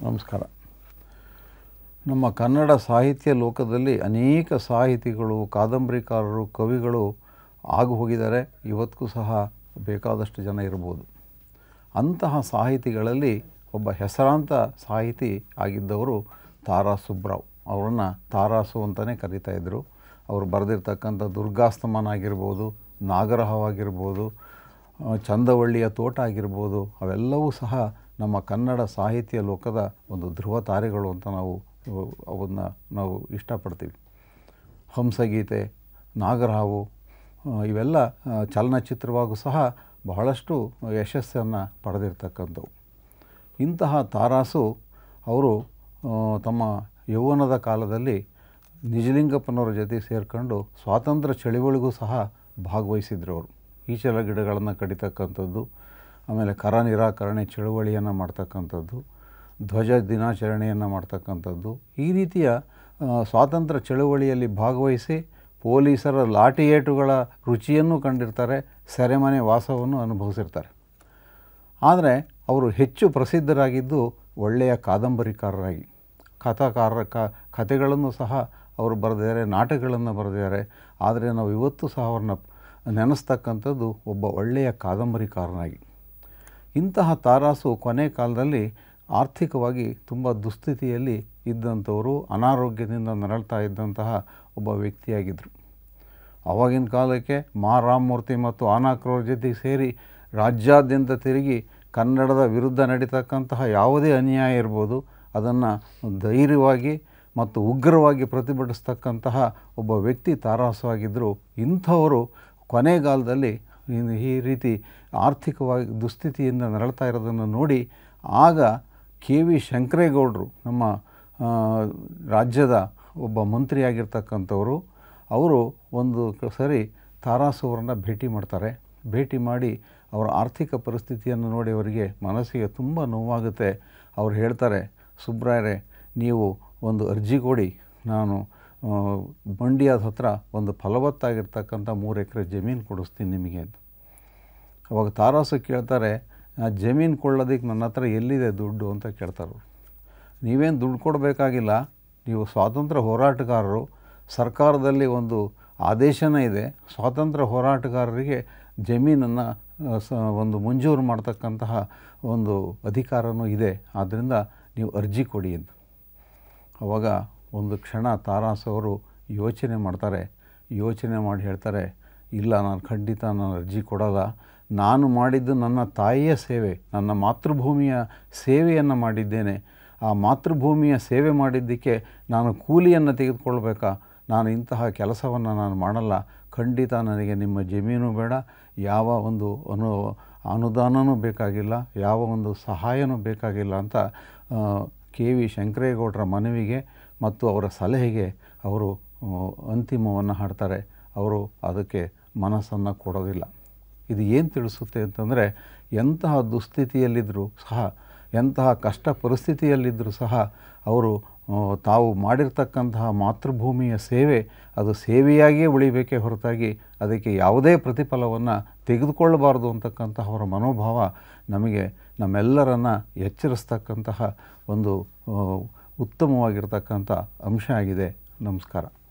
ನಮಸ್ಕಾರ ನಮ್ಮ ಕನ್ನಡ ಸಾಹಿತ್ಯ ಲೋಕದಲ್ಲಿ ಅನೇಕ ಸಾಹಿತಿಗಳು ಕಾದಂಬರಿಕಾರರು ಕವಿಗಳು ಆಗು ಹೋಗಿದ್ದಾರೆ ಇವತ್ತಿಗೂ ಸಹ ಬೇಕಾದಷ್ಟು ಜನ ಇರ್ಬೋದು ಅಂತಹ ಸಾಹಿತಿಗಳಲ್ಲಿ ಒಬ್ಬ ಹೆಸರಾಂತ ಸಾಹಿತಿ ಆಗಿದ್ದವರು ತಾರಾ ಸುಬ್ರಾವ್ ಅವರನ್ನು ತಾರಾಸು ಅಂತಲೇ ಕರೀತಾ ಇದ್ದರು ಅವರು ಬರೆದಿರ್ತಕ್ಕಂಥ ದುರ್ಗಾಸ್ತಮಾನ ಆಗಿರ್ಬೋದು ನಾಗರಹವಾಗಿರ್ಬೋದು ಆ, ಚಂದವಳ್ಳಿಯ ತೋಟ ಆಗಿರ್ಬೋದು ಅವೆಲ್ಲವೂ ಸಹ ನಮ್ಮ ಕನ್ನಡ ಸಾಹಿತ್ಯ ಲೋಕದ ಒಂದು ಧ್ರುವ ತಾರೆಗಳು ಅಂತ ನಾವು ಅವನ್ನು ನಾವು ಇಷ್ಟಪಡ್ತೀವಿ ಹಂಸಗೀತೆ ನಾಗರಹಾವು ಆ, ಇವೆಲ್ಲ ಆ, ಚಲನಚಿತ್ರವಾಗೂ ಸಹ ಬಹಳಷ್ಟು ಯಶಸ್ಸನ್ನು ಪಡೆದಿರ್ತಕ್ಕಂಥವು ಇಂತಹ ತಾರಾಸು ಅವರು ಆ, ತಮ್ಮ ಯೌವನದ ಕಾಲದಲ್ಲಿ ನಿಜಲಿಂಗಪ್ಪನವರ ಜೊತೆ ಸೇರಿಕೊಂಡು ಸ್ವಾತಂತ್ರ್ಯ ಚಳುವಳಿಗೂ ಸಹ ಭಾಗವಹಿಸಿದ್ರು ಅವರು ಈಚಲ ಗಿಡಗಳನ್ನು ಕಡಿತಕ್ಕಂಥದ್ದು ಆಮೇಲೆ ಕರ ನಿರಾಕರಣೆ ಚಳುವಳಿಯನ್ನು ಮಾಡ್ತಕ್ಕಂಥದ್ದು ಧ್ವಜ ದಿನಾಚರಣೆಯನ್ನು ಮಾಡ್ತಕ್ಕಂಥದ್ದು ಈ ರೀತಿಯ ಆ, ಸ್ವಾತಂತ್ರ್ಯ ಚಳುವಳಿಯಲ್ಲಿ ಭಾಗವಹಿಸಿ ಪೊಲೀಸರ ಲಾಠಿ ಏಟುಗಳ ರುಚಿಯನ್ನು ಕಂಡಿರ್ತಾರೆ ಸೆರೆಮನೆ ವಾಸವನ್ನು ಅನುಭವಿಸಿರ್ತಾರೆ ಆದರೆ ಅವರು ಹೆಚ್ಚು ಪ್ರಸಿದ್ಧರಾಗಿದ್ದು ಒಳ್ಳೆಯ ಕಾದಂಬರಿಕಾರರಾಗಿ ಕಥಾಕಾರ ಕ ಕಥೆಗಳನ್ನು ಸಹ ಅವರು ಬರೆದಿದ್ದಾರೆ ನಾಟಕಗಳನ್ನು ಬರೆದಿದ್ದಾರೆ ಆದರೆ ನಾವು ಇವತ್ತು ಸಹ ಅವ್ರನ್ನ ನೆನೆಸ್ತಕ್ಕಂಥದ್ದು ಒಬ್ಬ ಒಳ್ಳೆಯ ಕಾದಂಬರಿಕಾರನಾಗಿ ಇಂತಹ ತಾರಾಸು ಕೊನೆ ಕಾಲದಲ್ಲಿ ಆರ್ಥಿಕವಾಗಿ ತುಂಬ ದುಸ್ಥಿತಿಯಲ್ಲಿ ಇದ್ದಂಥವರು ಅನಾರೋಗ್ಯದಿಂದ ನರಳ್ತಾ ಇದ್ದಂತಹ ಒಬ್ಬ ವ್ಯಕ್ತಿಯಾಗಿದ್ದರು ಆವಾಗಿನ ಕಾಲಕ್ಕೆ ಮಾ ರಾಮಮೂರ್ತಿ ಮತ್ತು ಆನಾಕ್ರವ್ರ ಜೊತೆಗೆ ಸೇರಿ ರಾಜ್ಯಾದ್ಯಂತ ತಿರುಗಿ ಕನ್ನಡದ ವಿರುದ್ಧ ನಡೀತಕ್ಕಂತಹ ಯಾವುದೇ ಅನ್ಯಾಯ ಇರ್ಬೋದು ಅದನ್ನು ಧೈರ್ಯವಾಗಿ ಮತ್ತು ಉಗ್ರವಾಗಿ ಪ್ರತಿಭಟಿಸ್ತಕ್ಕಂತಹ ಒಬ್ಬ ವ್ಯಕ್ತಿ ತಾರಾಸು ಆಗಿದ್ದರು ಇಂಥವರು ಕೊನೆಗಾಲದಲ್ಲಿ ಈ- ಈ ರೀತಿ ಆರ್ಥಿಕವಾಗಿ ದುಸ್ಥಿತಿಯಿಂದ ನರಳ್ತಾ ಇರೋದನ್ನು ನೋಡಿ ಆಗ ಕೆ ವಿ ಶಂಕರೇಗೌಡರು ನಮ್ಮ ಆ, ರಾಜ್ಯದ ಒಬ್ಬ ಮಂತ್ರಿಯಾಗಿರ್ತಕ್ಕಂಥವರು ಅವರು ಒಂದು ಕ- ಸರಿ ತಾರಾಸು ಅವರನ್ನ ಭೇಟಿ ಮಾಡ್ತಾರೆ ಭೇಟಿ ಮಾಡಿ ಅವರ ಆರ್ಥಿಕ ಪರಿಸ್ಥಿತಿಯನ್ನು ನೋಡಿ ಅವರಿಗೆ ಮನಸ್ಸಿಗೆ ತುಂಬ ನೋವಾಗುತ್ತೆ ಅವ್ರು ಹೇಳ್ತಾರೆ ಸುಬ್ರಾಯರೇ ನೀವು ಒಂದು ಅರ್ಜಿ ಕೊಡಿ ನಾನು ಆ, ಮಂಡ್ಯದ ಹತ್ರ ಒಂದು ಫಲವತ್ತಾಗಿರ್ತಕ್ಕಂಥ ಮೂರು ಎಕರೆ ಜಮೀನು ಕೊಡಿಸ್ತೀನಿ ನಿಮಗೆ ಅಂತ ಅವಾಗ ತಾರಾಸು ಕೇಳ್ತಾರೆ ಆ ಜಮೀನು ಕೊಳ್ಳೋದಕ್ಕೆ ನನ್ನ ಹತ್ರ ಎಲ್ಲಿದೆ ದುಡ್ಡು ಅಂತ ಕೇಳ್ತಾರೆ ಅವ್ರು. ನೀವೇನು ದುಡ್ಡು ಕೊಡಬೇಕಾಗಿಲ್ಲ ನೀವು ಸ್ವಾತಂತ್ರ್ಯ ಹೋರಾಟಗಾರರು ಸರ್ಕಾರದಲ್ಲಿ ಒಂದು ಆದೇಶನೇ ಇದೆ ಸ್ವಾತಂತ್ರ್ಯ ಹೋರಾಟಗಾರರಿಗೆ ಜಮೀನನ್ನು ಸ ಒಂದು ಮಂಜೂರು ಮಾಡ್ತಕ್ಕಂತಹ ಒಂದು ಅಧಿಕಾರವೂ ಇದೆ ಆದ್ದರಿಂದ ನೀವು ಅರ್ಜಿ ಕೊಡಿ ಅಂತ ಅವಾಗ ಒಂದು ಕ್ಷಣ ತಾರಾಸ್ ಅವರು ಯೋಚನೆ ಮಾಡ್ತಾರೆ ಯೋಚನೆ ಮಾಡಿ ಹೇಳ್ತಾರೆ ಇಲ್ಲ ನಾನು ಖಂಡಿತ ನಾನು ಅರ್ಜಿ ಕೊಡಲ್ಲ ನಾನು ಮಾಡಿದ್ದು ನನ್ನ ತಾಯಿಯ ಸೇವೆ ನನ್ನ ಮಾತೃಭೂಮಿಯ ಸೇವೆಯನ್ನು ಮಾಡಿದ್ದೇನೆ ಆ ಮಾತೃಭೂಮಿಯ ಸೇವೆ ಮಾಡಿದ್ದಕ್ಕೆ ನಾನು ಕೂಲಿಯನ್ನು ತೆಗೆದುಕೊಳ್ಬೇಕಾ ನಾನು ಇಂತಹ ಕೆಲಸವನ್ನು ನಾನು ಮಾಡಲ್ಲ ಖಂಡಿತ ನನಗೆ ನಿಮ್ಮ ಜಮೀನು ಬೇಡ ಯಾವ ಒಂದು ಅನು ಅನುದಾನವೂ ಬೇಕಾಗಿಲ್ಲ ಯಾವ ಒಂದು ಸಹಾಯನೂ ಬೇಕಾಗಿಲ್ಲ ಅಂತ ಕೆ ವಿ ಶಂಕರೇಗೌಡರ ಮನವಿಗೆ ಮತ್ತು ಅವರ ಸಲಹೆಗೆ ಅವರು ಅಂತಿಮವನ್ನು ಹಾಡ್ತಾರೆ ಅವರು ಅದಕ್ಕೆ ಮನಸ್ಸನ್ನು ಕೊಡೋದಿಲ್ಲ ಇದು ಏನು ತಿಳಿಸುತ್ತೆ ಅಂತಂದರೆ ಎಂತಹ ದುಸ್ಥಿತಿಯಲ್ಲಿದ್ದರೂ ಸಹ ಎಂತಹ ಕಷ್ಟ ಪರಿಸ್ಥಿತಿಯಲ್ಲಿದ್ದರೂ ಸಹ ಅವರು ಆ, ತಾವು ಮಾಡಿರ್ತಕ್ಕಂತಹ ಮಾತೃಭೂಮಿಯ ಸೇವೆ ಅದು ಸೇವೆಯಾಗಿಯೇ ಉಳಿಬೇಕೇ ಹೊರತಾಗಿ ಅದಕ್ಕೆ ಯಾವುದೇ ಪ್ರತಿಫಲವನ್ನು ತೆಗೆದುಕೊಳ್ಳಬಾರ್ದು ಅಂತಕ್ಕಂತಹ ಅವರ ಮನೋಭಾವ ನಮಗೆ ನಮ್ಮೆಲ್ಲರನ್ನು ಎಚ್ಚರಿಸ್ತಕ್ಕಂತಹ ಒಂದು ಆ, ಉತ್ತಮವಾಗಿರ್ತಕ್ಕಂಥ ಅಂಶ ಆಗಿದೆ ನಮಸ್ಕಾರ